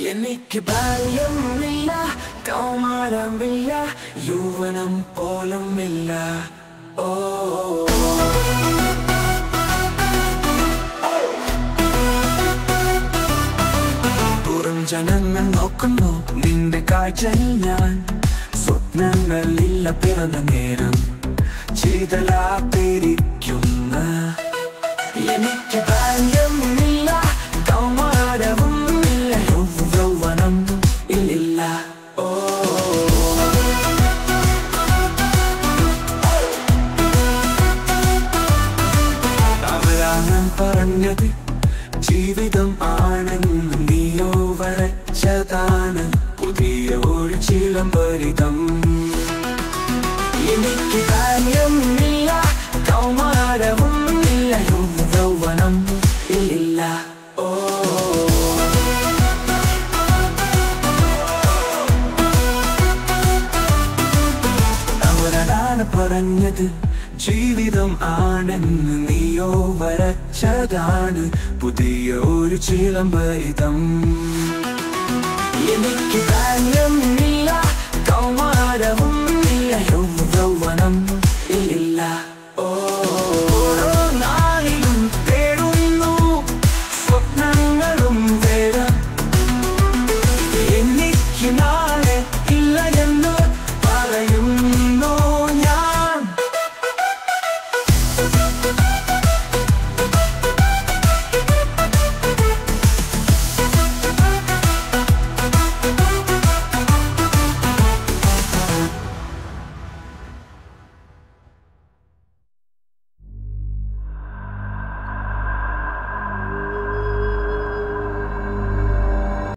എനിക്ക് ബാല്യമില്ല കൗമാരമില്ല യൗവനം പോലുമില്ല ഓ പുറം ജനങ്ങൾ നോക്കുന്നു നിന്റെ കാഴ്ചയിൽ ഞാൻ സ്വപ്നങ്ങളില്ല പിറന്ന നേരം ചെയ്തലാത്തിരിക്കുന്ന എനിക്ക് ബാല്യമില്ല കൗമാരവും ഇല്ല യൗവനം ഇല്ലില്ല ഓ അവരാണ് പറഞ്ഞത് ജീവിതം ആണെന്ന് നീയോ വരച്ചതാണ് പുതിയ ഒരു ചിലമ്പരിതം എനിക്ക് കാര്യമില്ല കൗമാരവും ഇല്ല യൗവനം ഇല്ല ഓ അവരാണ് പറഞ്ഞത് ജീവിതം ആണെന്ന് നീയോ വരച്ചതാണ് പുതിയ ഒരു ചിലമ്പരിതം എനിക്ക് കാര്യമില്ല കൗമാരവും